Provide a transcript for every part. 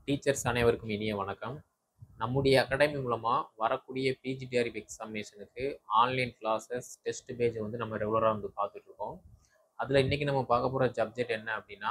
teachers அனைவருக்கும் இனிய வணக்கம் நம்முடைய அகாடமி மூலமாக வரக்கூடிய பிஜிடிஆர்பி எக்ஸாமினேஷனுக்கு ஆன்லைன் கிளாஸஸ் டெஸ்ட் பேஜ் வந்து நம்ம ரெகுலராக வந்து பார்த்துட்ருக்கோம் அதில் இன்றைக்கி நம்ம பார்க்க போகிற சப்ஜெக்ட் என்ன அப்படின்னா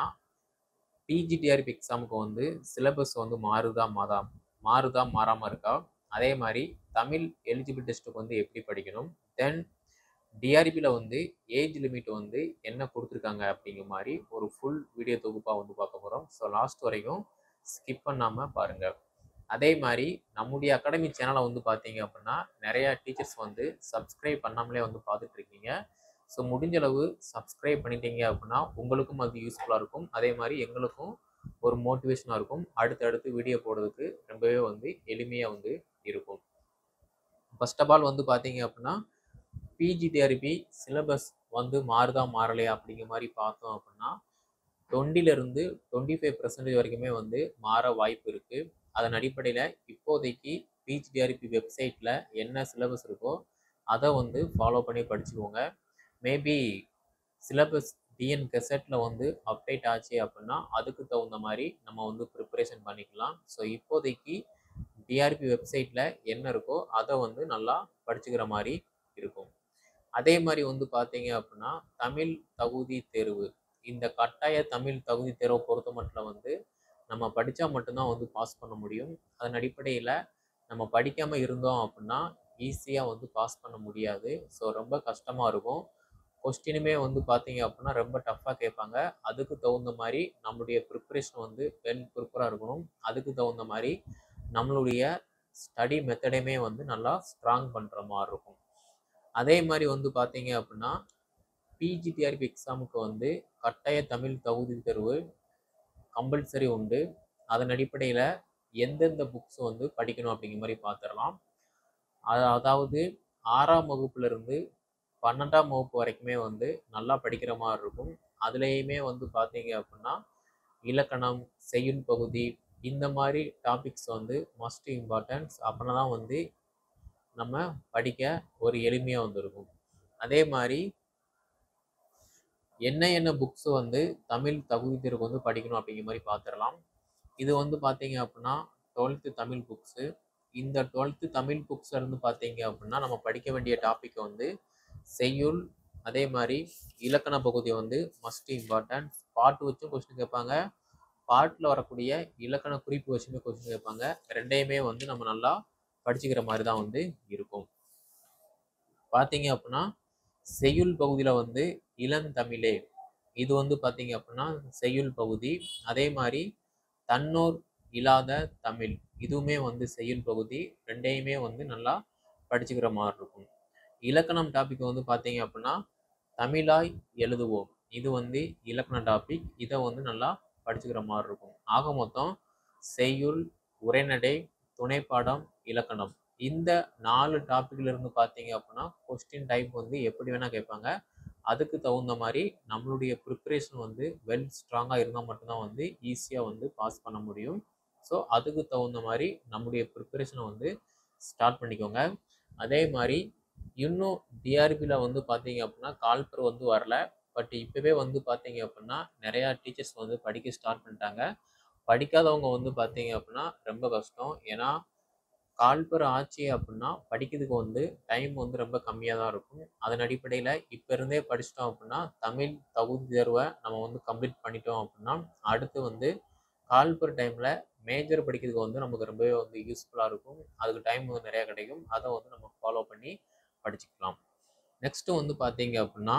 பிஜிடிஆர்பி எக்ஸாமுக்கு வந்து சிலபஸ் வந்து மாறுதா மாதா மாறுதா மாறாமல் இருக்கா அதே மாதிரி தமிழ் எலிஜிபிள் டெஸ்ட்டுக்கு வந்து எப்படி படிக்கணும் தென் டிஆர்பியில் வந்து ஏஜ் லிமிட் வந்து என்ன கொடுத்துருக்காங்க அப்படிங்கிற மாதிரி ஒரு ஃபுல் வீடியோ தொகுப்பாக வந்து பார்க்க போகிறோம் ஸோ லாஸ்ட் வரைக்கும் ஸ்கிப் பண்ணாமல் பாருங்கள் அதே மாதிரி நம்முடைய அகாடமி சேனலை வந்து பார்த்தீங்க அப்படின்னா நிறையா டீச்சர்ஸ் வந்து சப்ஸ்கிரைப் பண்ணாமலே வந்து பார்த்துட்டு இருக்கீங்க ஸோ முடிஞ்ச அளவு சப்ஸ்கிரைப் பண்ணிட்டீங்க அப்படின்னா உங்களுக்கும் அது யூஸ்ஃபுல்லாக இருக்கும் அதே மாதிரி எங்களுக்கும் ஒரு மோட்டிவேஷனாக இருக்கும் அடுத்தடுத்து வீடியோ போடுறதுக்கு ரொம்பவே வந்து எளிமையாக வந்து இருக்கும் ஃபர்ஸ்ட் ஆஃப் ஆல் வந்து பார்த்தீங்க அப்படின்னா பிஜிடிஆர்பி சிலபஸ் வந்து மாறுதா மாறலையா அப்படிங்கிற மாதிரி பார்த்தோம் அப்படின்னா டுவெண்ட்டிலேருந்து டுவெண்ட்டி ஃபைவ் பர்சன்டேஜ் வரைக்குமே வந்து மாற வாய்ப்பு இருக்குது அதன் அடிப்படையில் இப்போதைக்கு பிஜிடிஆர்பி வெப்சைட்டில் என்ன சிலபஸ் இருக்கோ அதை வந்து ஃபாலோ பண்ணி படிச்சுக்கோங்க மேபி சிலபஸ் டிஎன் கெசட்டில் வந்து அப்டேட் ஆச்சு அப்படின்னா அதுக்கு தகுந்த மாதிரி நம்ம வந்து ப்ரிப்பரேஷன் பண்ணிக்கலாம் ஸோ இப்போதைக்கு டிஆர்பி வெப்சைட்டில் என்ன இருக்கோ அதை வந்து நல்லா படிச்சுக்கிற மாதிரி இருக்கும் அதே மாதிரி வந்து பார்த்தீங்க அப்படின்னா தமிழ் தகுதி தேர்வு இந்த கட்டாய தமிழ் தகுதி தேர்வை பொறுத்த மட்டும் வந்து நம்ம படித்தா மட்டும்தான் வந்து பாஸ் பண்ண முடியும் அதன் அடிப்படையில் நம்ம படிக்காமல் இருந்தோம் அப்படின்னா ஈஸியாக வந்து பாஸ் பண்ண முடியாது ஸோ ரொம்ப கஷ்டமாக இருக்கும் கொஸ்டினுமே வந்து பார்த்தீங்க அப்படின்னா ரொம்ப டஃப்பாக கேட்பாங்க அதுக்கு தகுந்த மாதிரி நம்மளுடைய ப்ரிப்ரேஷன் வந்து வெல் ப்ரிப்பராக இருக்கணும் அதுக்கு தகுந்த மாதிரி நம்மளுடைய ஸ்டடி மெத்தடையுமே வந்து நல்லா ஸ்ட்ராங் பண்ணுற மாதிரி இருக்கும் அதே மாதிரி வந்து பார்த்தீங்க அப்படின்னா பிஜிடிஆர்பி எக்ஸாமுக்கு வந்து கட்டாய தமிழ் தகுதி தேர்வு கம்பல்சரி உண்டு அதன் அடிப்படையில் எந்தெந்த புக்ஸ் வந்து படிக்கணும் அப்படிங்கிற மாதிரி பார்த்துடலாம் அதாவது ஆறாம் வகுப்புலேருந்து பன்னெண்டாம் வகுப்பு வரைக்குமே வந்து நல்லா படிக்கிற மாதிரி இருக்கும் அதுலேயுமே வந்து பார்த்தீங்க அப்படின்னா இலக்கணம் செய்யுள் பகுதி இந்த மாதிரி டாபிக்ஸ் வந்து மஸ்ட் இம்பார்ட்டன்ஸ் அப்படின்னா தான் வந்து நம்ம படிக்க ஒரு எளிமையாக வந்துருக்கும் அதே மாதிரி என்ன என்ன புக்ஸ் வந்து தமிழ் தகுதி தேர்வுக்கு வந்து படிக்கணும் அப்படிங்கிற மாதிரி பார்த்துடலாம் இது வந்து பார்த்தீங்க அப்படின்னா டுவெல்த்து தமிழ் புக்ஸு இந்த டுவெல்த்து தமிழ் புக்ஸில் இருந்து பார்த்தீங்க அப்படின்னா நம்ம படிக்க வேண்டிய டாப்பிக்கை வந்து செய்யுள் அதே மாதிரி இலக்கண பகுதி வந்து மஸ்ட் இம்பார்ட்டன்ட் பாட்டு வச்சும் கொஸ்டின் கேட்பாங்க பாட்டில் வரக்கூடிய இலக்கண குறிப்பு வச்சுமே கொஸ்டின் கேட்பாங்க ரெண்டையுமே வந்து நம்ம நல்லா படிச்சுக்கிற மாதிரி தான் வந்து இருக்கும் பார்த்தீங்க அப்படின்னா செய்யுள் பகுதியில் வந்து இளந்தமிழே இது வந்து பார்த்தீங்க அப்படின்னா செய்யுள் பகுதி அதே மாதிரி தன்னோர் இல்லாத தமிழ் இதுவுமே வந்து செய்யுள் பகுதி ரெண்டையுமே வந்து நல்லா படிச்சுக்கிற மாதிரி இருக்கும் இலக்கணம் டாபிக் வந்து பார்த்தீங்க அப்படின்னா தமிழாய் எழுதுவோம் இது வந்து இலக்கண டாபிக் இதை வந்து நல்லா படிச்சுக்கிற மாதிரி இருக்கும் ஆக மொத்தம் செய்யுள் உரைநடை துணைப்பாடம் இலக்கணம் இந்த நாலு டாப்பிக்ல இருந்து பார்த்தீங்க அப்படின்னா கொஸ்டின் டைப் வந்து எப்படி வேணால் கேட்பாங்க அதுக்கு தகுந்த மாதிரி நம்மளுடைய ப்ரிப்ரேஷன் வந்து வெல் ஸ்ட்ராங்காக இருந்தால் மட்டும்தான் வந்து ஈஸியாக வந்து பாஸ் பண்ண முடியும் ஸோ அதுக்கு தகுந்த மாதிரி நம்முடைய ப்ரிப்பரேஷனை வந்து ஸ்டார்ட் பண்ணிக்கோங்க அதே மாதிரி இன்னும் டிஆர்பியில் வந்து பார்த்தீங்க அப்படின்னா கால்பர் வந்து வரல பட் இப்போவே வந்து பார்த்தீங்க அப்படின்னா நிறையா டீச்சர்ஸ் வந்து படிக்க ஸ்டார்ட் பண்ணிட்டாங்க படிக்காதவங்க வந்து பார்த்தீங்க அப்படின்னா ரொம்ப கஷ்டம் ஏன்னா கால்பர் ஆச்சு அப்படின்னா படிக்கிறதுக்கு வந்து டைம் வந்து ரொம்ப கம்மியாக தான் இருக்கும் அதன் அடிப்படையில் இப்போ இருந்தே படிச்சிட்டோம் அப்படின்னா தமிழ் தகுதி தேர்வை நம்ம வந்து கம்ப்ளீட் பண்ணிட்டோம் அப்படின்னா அடுத்து வந்து கால்பர் டைமில் மேஜர் படிக்கிறதுக்கு வந்து நமக்கு ரொம்பவே வந்து யூஸ்ஃபுல்லாக இருக்கும் அதுக்கு டைம் வந்து நிறையா கிடைக்கும் அதை வந்து நம்ம ஃபாலோ பண்ணி படிச்சுக்கலாம் நெக்ஸ்ட்டு வந்து பார்த்தீங்க அப்படின்னா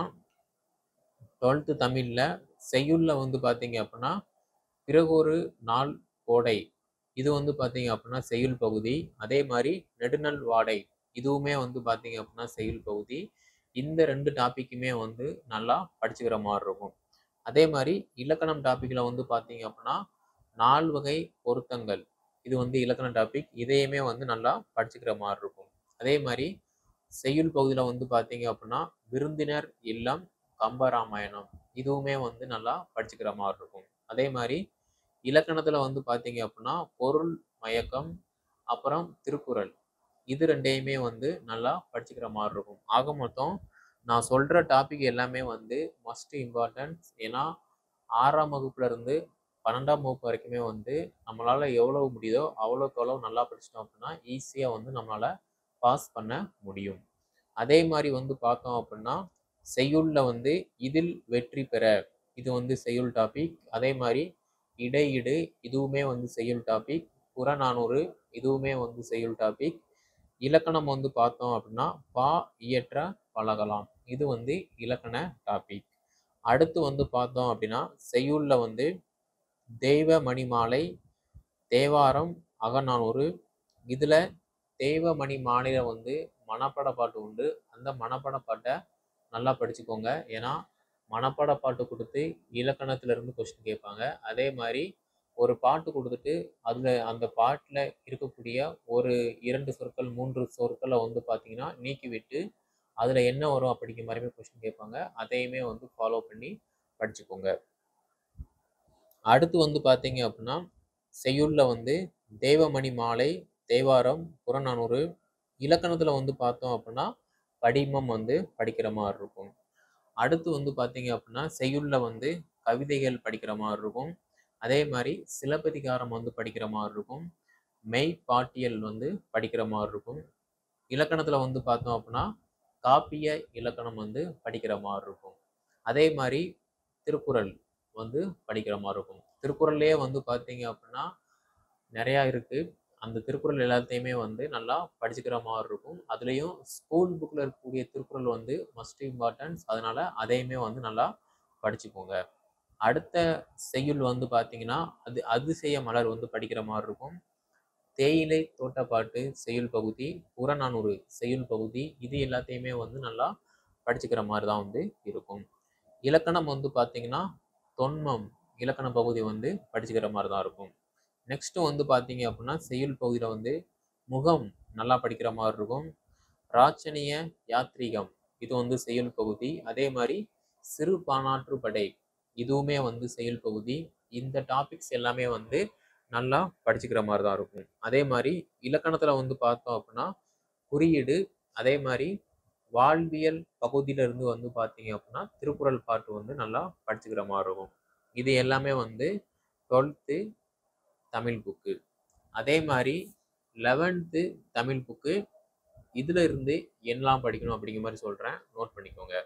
டுவெல்த்து தமிழில் செய்யுளில் வந்து பார்த்தீங்க அப்படின்னா பிறகொரு நாள் கோடை இது வந்து பார்த்தீங்க அப்படின்னா செய்யுள் பகுதி அதே மாதிரி நெடுநல் வாடை இதுவுமே வந்து பார்த்தீங்க அப்படின்னா செய்யுள் பகுதி இந்த ரெண்டு டாப்பிக்குமே வந்து நல்லா படிச்சுக்கிற மாதிரி இருக்கும் அதே மாதிரி இலக்கணம் டாப்பிக்கில் வந்து பார்த்தீங்க அப்படின்னா நால் வகை பொருத்தங்கள் இது வந்து இலக்கண டாபிக் இதையுமே வந்து நல்லா படிச்சுக்கிற மாதிரி இருக்கும் அதே மாதிரி செய்யுள் பகுதியில் வந்து பார்த்தீங்க அப்படின்னா விருந்தினர் இல்லம் கம்பராமாயணம் இதுவுமே வந்து நல்லா படிச்சுக்கிற மாதிரி இருக்கும் அதே மாதிரி இலக்கணத்தில் வந்து பார்த்தீங்க அப்படின்னா பொருள் மயக்கம் அப்புறம் திருக்குறள் இது ரெண்டையுமே வந்து நல்லா படிச்சுக்கிற மாதிரி இருக்கும் ஆக மொத்தம் நான் சொல்கிற டாபிக் எல்லாமே வந்து மஸ்ட் இம்பார்ட்டன்ஸ் ஏன்னா ஆறாம் வகுப்புல இருந்து பன்னெண்டாம் வகுப்பு வரைக்குமே வந்து நம்மளால் எவ்வளவு முடியுதோ அவ்வளோக்கு அவ்வளோ நல்லா படிச்சிட்டோம் அப்படின்னா ஈஸியாக வந்து நம்மளால் பாஸ் பண்ண முடியும் அதே மாதிரி வந்து பார்த்தோம் அப்படின்னா செய்யுளில் வந்து இதில் வெற்றி பெற இது வந்து செய்யுள் டாபிக் அதே மாதிரி இடையிடு இதுவுமே வந்து செய்யுள் டாபிக் புறநானூறு இதுவுமே வந்து செய்யுள் டாபிக் இலக்கணம் வந்து பார்த்தோம் அப்படின்னா பா இயற்ற பழகலாம் இது வந்து இலக்கண டாபிக் அடுத்து வந்து பார்த்தோம் அப்படின்னா செய்யுளில் வந்து தெய்வ மணிமாலை தேவாரம் அகநானூறு இதில் தெய்வ மணி மாலையில வந்து மனப்பாட பாட்டு உண்டு அந்த மனப்பாட பாட்டை நல்லா படிச்சுக்கோங்க ஏன்னா மனப்பாட பாட்டு கொடுத்து இலக்கணத்துல இருந்து கொஸ்டின் கேட்பாங்க அதே மாதிரி ஒரு பாட்டு கொடுத்துட்டு அதில் அந்த பாட்டில் இருக்கக்கூடிய ஒரு இரண்டு சொற்கள் மூன்று சொற்களை வந்து பார்த்தீங்கன்னா நீக்கிவிட்டு அதில் என்ன வரும் அப்படிங்கிற மாதிரியுமே கொஸ்டின் கேட்பாங்க அதையுமே வந்து ஃபாலோ பண்ணி படிச்சுக்கோங்க அடுத்து வந்து பார்த்தீங்க அப்படின்னா செய்யுளில் வந்து தெய்வமணி மாலை தேவாரம் புறநானூறு இலக்கணத்தில் வந்து பார்த்தோம் அப்படின்னா படிமம் வந்து படிக்கிற மாதிரி இருக்கும் அடுத்து வந்து பார்த்தீங்க அப்படின்னா செய்யுளில் வந்து கவிதைகள் படிக்கிற மாதிரி இருக்கும் அதே மாதிரி சிலப்பதிகாரம் வந்து படிக்கிற மாதிரி இருக்கும் மெய் பாட்டியல் வந்து படிக்கிற மாதிரி இருக்கும் இலக்கணத்தில் வந்து பார்த்தோம் அப்படின்னா காப்பிய இலக்கணம் வந்து படிக்கிற மாதிரி இருக்கும் அதே மாதிரி திருக்குறள் வந்து படிக்கிற மாதிரி இருக்கும் திருக்குறள்லேயே வந்து பார்த்தீங்க அப்படின்னா நிறையா இருக்குது அந்த திருக்குறள் எல்லாத்தையுமே வந்து நல்லா படிச்சுக்கிற மாதிரி இருக்கும் அதுலேயும் ஸ்கூல் புக்கில் இருக்கக்கூடிய திருக்குறள் வந்து மஸ்ட் இம்பார்ட்டன்ஸ் அதனால் அதையுமே வந்து நல்லா படிச்சுக்கோங்க அடுத்த செய்யுள் வந்து பார்த்தீங்கன்னா அது அதிசய மலர் வந்து படிக்கிற மாதிரி இருக்கும் தேயிலை தோட்டப்பாட்டு செய்யுள் பகுதி புறநானூறு செய்யுள் பகுதி இது எல்லாத்தையுமே வந்து நல்லா படிச்சுக்கிற மாதிரி தான் வந்து இருக்கும் இலக்கணம் வந்து பார்த்தீங்கன்னா தொன்மம் இலக்கண பகுதி வந்து படிச்சுக்கிற மாதிரி தான் இருக்கும் நெக்ஸ்ட் வந்து பார்த்தீங்க அப்படின்னா செய்யுள் பகுதியில் வந்து முகம் நல்லா படிக்கிற மாதிரி இருக்கும் ராச்சனிய யாத்ரீகம் இது வந்து செய்யுள் பகுதி அதே மாதிரி சிறு பானாற்று படை இதுவுமே வந்து செயல் பகுதி இந்த டாபிக்ஸ் எல்லாமே வந்து நல்லா படிச்சுக்கிற மாதிரி தான் இருக்கும் அதே மாதிரி இலக்கணத்தில் வந்து பார்த்தோம் அப்படின்னா குறியீடு அதே மாதிரி வாழ்வியல் பகுதியில இருந்து வந்து பார்த்தீங்க அப்படின்னா திருக்குறள் பாட்டு வந்து நல்லா படிச்சுக்கிற மாதிரி இருக்கும் இது எல்லாமே வந்து டுவெல்த்து தமிழ் புக்கு அதே மாதிரி லெவன்த்து தமிழ் புக்கு இதுல இருந்து என்னலாம் படிக்கணும் அப்படிங்கிற மாதிரி சொல்றேன் நோட் பண்ணிக்கோங்க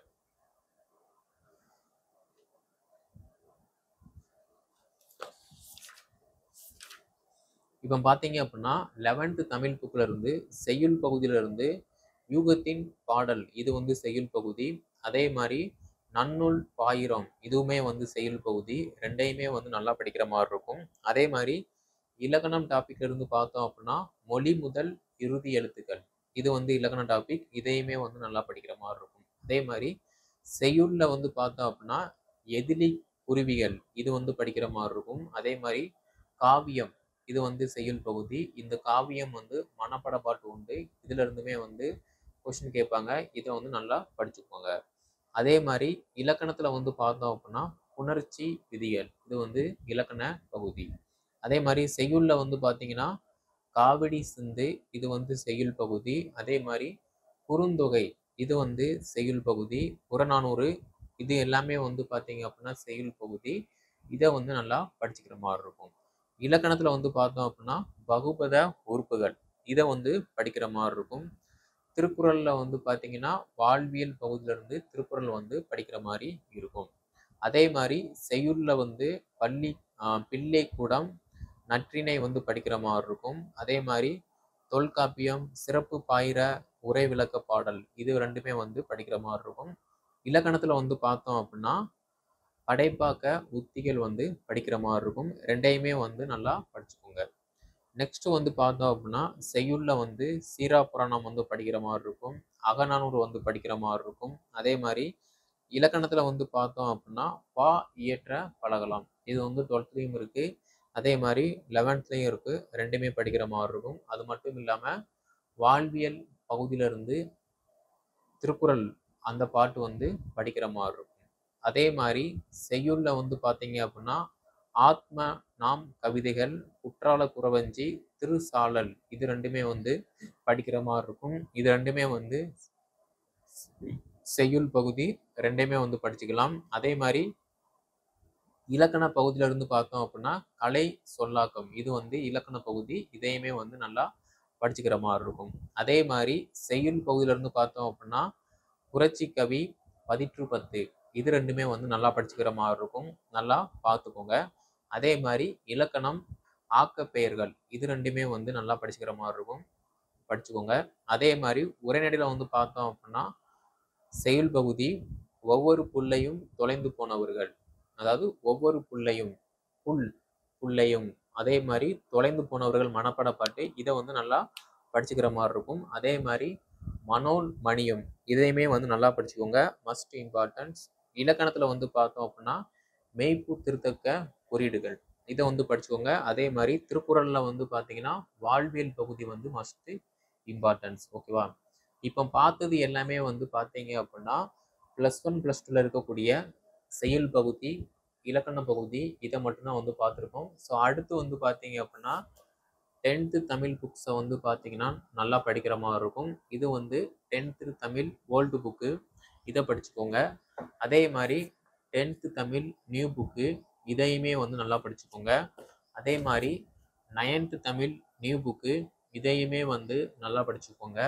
இப்போ பார்த்தீங்க அப்படின்னா லெவன்த்து தமிழ் புக்கில் இருந்து செய்யுள் பகுதியில இருந்து யூகத்தின் பாடல் இது வந்து செய்யுள் பகுதி அதே மாதிரி நன்னூல் பாயிரம் இதுவுமே வந்து செய்யுள் பகுதி ரெண்டையுமே வந்து நல்லா படிக்கிற மாதிரி இருக்கும் அதே மாதிரி இலக்கணம் டாபிக்ல இருந்து பார்த்தோம் அப்படின்னா மொழி முதல் இறுதி எழுத்துக்கள் இது வந்து இலக்கண டாபிக் இதையுமே வந்து நல்லா படிக்கிற மாதிரி இருக்கும் அதே மாதிரி செய்யுள்ல வந்து பார்த்தோம் அப்படின்னா எதிலி குருவிகள் இது வந்து படிக்கிற மாதிரி இருக்கும் அதே மாதிரி காவியம் இது வந்து செய்யுள் பகுதி இந்த காவியம் வந்து மனப்பட பாட்டு உண்டு இதுல இருந்துமே வந்து கொஸ்டின் கேட்பாங்க இதை வந்து நல்லா படிச்சுக்கோங்க அதே மாதிரி இலக்கணத்துல வந்து பார்த்தோம் அப்படின்னா புணர்ச்சி விதிகள் இது வந்து இலக்கண பகுதி அதே மாதிரி செய்யுள்ல வந்து பார்த்தீங்கன்னா காவடி சிந்து இது வந்து செய்யுள் பகுதி அதே மாதிரி குறுந்தொகை இது வந்து செய்யுள் பகுதி புறநானூறு இது எல்லாமே வந்து பார்த்தீங்க அப்படின்னா செய்யுள் பகுதி இதை வந்து நல்லா படிச்சுக்கிற மாதிரி இருக்கும் இலக்கணத்துல வந்து பார்த்தோம் அப்படின்னா பகுபத உறுப்புகள் இதை வந்து படிக்கிற மாதிரி இருக்கும் திருக்குறள்ல வந்து பார்த்தீங்கன்னா வாழ்வியல் பகுதியில இருந்து திருக்குறள் வந்து படிக்கிற மாதிரி இருக்கும் அதே மாதிரி செய்யுள்ல வந்து பள்ளி ஆஹ் பிள்ளை கூடம் நற்றினை வந்து படிக்கிற மாதிரி இருக்கும் அதே மாதிரி தொல்காப்பியம் சிறப்பு பாயிர உரை விளக்க பாடல் இது ரெண்டுமே வந்து படிக்கிற மாதிரி இருக்கும் இலக்கணத்துல வந்து பார்த்தோம் அப்படின்னா படைப்பாக்க உத்திகள் வந்து படிக்கிற மாதிரி இருக்கும் ரெண்டையுமே வந்து நல்லா படிச்சுக்கோங்க நெக்ஸ்ட் வந்து பார்த்தோம் அப்படின்னா செய்யுள்ல வந்து சீரா புராணம் வந்து படிக்கிற மாதிரி இருக்கும் அகநானூறு வந்து படிக்கிற மாதிரி இருக்கும் அதே மாதிரி இலக்கணத்துல வந்து பார்த்தோம் அப்படின்னா பா இயற்ற பழகலாம் இது வந்து டுவெல்த்லேயும் இருக்கு அதே மாதிரி லெவன்த்லேயும் இருக்கு ரெண்டுமே படிக்கிற மாதிரி இருக்கும் அது மட்டும் இல்லாம வாழ்வியல் பகுதியில இருந்து திருக்குறள் அந்த பாட்டு வந்து படிக்கிற மாதிரி இருக்கும் அதே மாதிரி செய்யுள்ல வந்து பார்த்தீங்க அப்படின்னா ஆத்ம நாம் கவிதைகள் குற்றால குறவஞ்சி திருசாளல் இது ரெண்டுமே வந்து படிக்கிற மாதிரி இருக்கும் இது ரெண்டுமே வந்து செய்யுள் பகுதி ரெண்டையுமே வந்து படிச்சுக்கலாம் அதே மாதிரி இலக்கண பகுதியில இருந்து பார்த்தோம் அப்படின்னா கலை சொல்லாக்கம் இது வந்து இலக்கண பகுதி இதையுமே வந்து நல்லா படிச்சுக்கிற மாதிரி இருக்கும் அதே மாதிரி செய்யுள் பகுதியில இருந்து பார்த்தோம் அப்படின்னா புரட்சி கவி பதிற்று பத்து இது ரெண்டுமே வந்து நல்லா படிச்சுக்கிற மாதிரி இருக்கும் நல்லா பார்த்துக்கோங்க அதே மாதிரி இலக்கணம் ஆக்கப்பெயர்கள் இது ரெண்டுமே வந்து நல்லா படிச்சுக்கிற மாதிரி இருக்கும் படிச்சுக்கோங்க அதே மாதிரி உரைநடையில் வந்து பார்த்தோம் அப்படின்னா செயல் பகுதி ஒவ்வொரு புள்ளையும் தொலைந்து போனவர்கள் அதாவது ஒவ்வொரு புள்ளையும் புல் புள்ளையும் அதே மாதிரி தொலைந்து போனவர்கள் மனப்பாட பாட்டு இதை வந்து நல்லா படிச்சுக்கிற மாதிரி இருக்கும் அதே மாதிரி மனோல் மணியம் இதையுமே வந்து நல்லா படிச்சுக்கோங்க மஸ்ட் இம்பார்ட்டன்ஸ் இலக்கணத்தில் வந்து பார்த்தோம் அப்படின்னா மெய்ப்பு திருத்தக்க குறியீடுகள் இதை வந்து படிச்சுக்கோங்க அதே மாதிரி திருக்குறளில் வந்து பார்த்தீங்கன்னா வாழ்வியல் பகுதி வந்து மஸ்ட்டு இம்பார்ட்டன்ஸ் ஓகேவா இப்போ பார்த்தது எல்லாமே வந்து பார்த்தீங்க அப்படின்னா ப்ளஸ் ஒன் ப்ளஸ் டூவில் இருக்கக்கூடிய செயல் பகுதி இலக்கண பகுதி இதை மட்டும்தான் வந்து பார்த்துருக்கோம் ஸோ அடுத்து வந்து பார்த்தீங்க அப்படின்னா டென்த்து தமிழ் புக்ஸை வந்து பார்த்தீங்கன்னா நல்லா படிக்கிற மாதிரி இருக்கும் இது வந்து டென்த்து தமிழ் ஓல்டு புக்கு இதை படிச்சுக்கோங்க அதே மாதிரி டென்த்து தமிழ் நியூ புக்கு இதையுமே வந்து நல்லா படிச்சுக்கோங்க அதே மாதிரி நைன்த்து தமிழ் நியூ புக்கு இதையுமே வந்து நல்லா படிச்சுக்கோங்க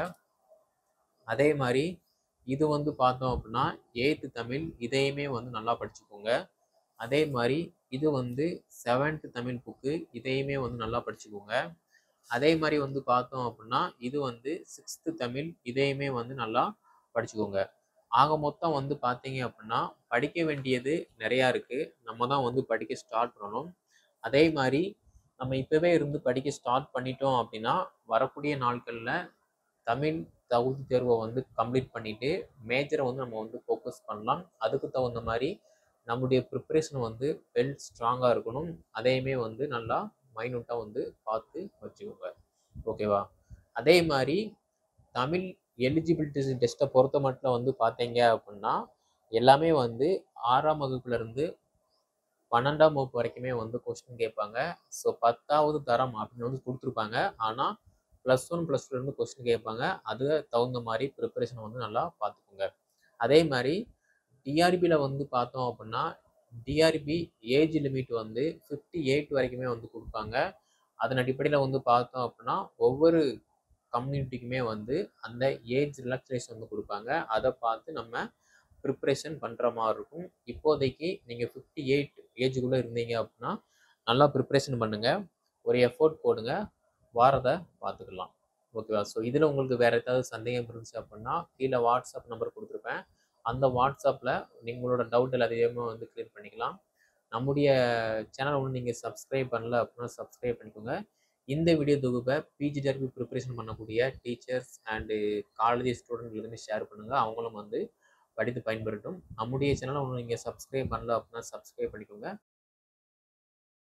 அதே மாதிரி இது வந்து பார்த்தோம் அப்படின்னா எயித்து தமிழ் இதையுமே வந்து நல்லா படிச்சுக்கோங்க அதே மாதிரி இது வந்து செவன்த்து தமிழ் புக்கு இதையுமே வந்து நல்லா படிச்சுக்கோங்க அதே மாதிரி வந்து பார்த்தோம் அப்படின்னா இது வந்து சிக்ஸ்த்து தமிழ் இதையுமே வந்து நல்லா படிச்சுக்கோங்க ஆக மொத்தம் வந்து பார்த்தீங்க அப்படின்னா படிக்க வேண்டியது நிறையா இருக்குது நம்ம தான் வந்து படிக்க ஸ்டார்ட் பண்ணணும் அதே மாதிரி நம்ம இப்போவே இருந்து படிக்க ஸ்டார்ட் பண்ணிட்டோம் அப்படின்னா வரக்கூடிய நாட்களில் தமிழ் தகுதி தேர்வை வந்து கம்ப்ளீட் பண்ணிவிட்டு மேஜரை வந்து நம்ம வந்து ஃபோக்கஸ் பண்ணலாம் அதுக்கு தகுந்த மாதிரி நம்முடைய ப்ரிப்பரேஷன் வந்து வெல் ஸ்ட்ராங்காக இருக்கணும் அதையுமே வந்து நல்லா மைனூட்டாக வந்து பார்த்து வச்சுக்கோங்க ஓகேவா அதே மாதிரி தமிழ் எலிஜிபிலிட்டி டெஸ்ட்டை பொறுத்த மட்டும் வந்து பார்த்தீங்க அப்படின்னா எல்லாமே வந்து ஆறாம் வகுப்புலேருந்து பன்னெண்டாம் வகுப்பு வரைக்குமே வந்து கொஸ்டின் கேட்பாங்க ஸோ பத்தாவது தரம் அப்படின்னு வந்து கொடுத்துருப்பாங்க ஆனால் ப்ளஸ் ஒன் ப்ளஸ் டூலேருந்து கொஸ்டின் கேட்பாங்க அது தகுந்த மாதிரி ப்ரிப்பரேஷனை வந்து நல்லா பார்த்துக்கோங்க அதே மாதிரி டிஆர்பியில் வந்து பார்த்தோம் அப்படின்னா டிஆர்பி ஏஜ் லிமிட் வந்து ஃபிஃப்டி எயிட் வரைக்குமே வந்து கொடுப்பாங்க அதன் அடிப்படையில் வந்து பார்த்தோம் அப்படின்னா ஒவ்வொரு கம்யூனிட்டிக்குமே வந்து அந்த ஏஜ் ரிலாக்ஸேஷன் வந்து கொடுப்பாங்க அதை பார்த்து நம்ம ப்ரிப்ரேஷன் பண்ணுற மாதிரி இருக்கும் இப்போதைக்கு நீங்கள் ஃபிஃப்டி எயிட் ஏஜுக்குள்ளே இருந்தீங்க அப்படின்னா நல்லா ப்ரிப்ரேஷன் பண்ணுங்கள் ஒரு எஃபோர்ட் போடுங்க வாரதை பார்த்துக்கலாம் ஓகேவா ஸோ இதில் உங்களுக்கு வேறு ஏதாவது சந்தேகம் இருந்துச்சு அப்படின்னா கீழே வாட்ஸ்அப் நம்பர் கொடுத்துருப்பேன் அந்த வாட்ஸ்அப்பில் உங்களோட டவுட் எல்லாத்தையுமே வந்து கிளியர் பண்ணிக்கலாம் நம்முடைய சேனலை ஒன்று நீங்கள் சப்ஸ்கிரைப் பண்ணல அப்படின்னா சப்ஸ்கிரைப் பண்ணிக்கோங்க இந்த வீடியோ தொகுப்பை பிஜி டெர்பி ப்ரிப்பரேஷன் பண்ணக்கூடிய டீச்சர்ஸ் அண்டு காலேஜ் ஸ்டூடெண்ட்லேருந்து ஷேர் பண்ணுங்கள் அவங்களும் வந்து படித்து பயன்பெறட்டும் நம்முடைய சேனலை ஒன்று நீங்கள் சப்ஸ்கிரைப் பண்ணல அப்படின்னா சப்ஸ்கிரைப் பண்ணிக்கோங்க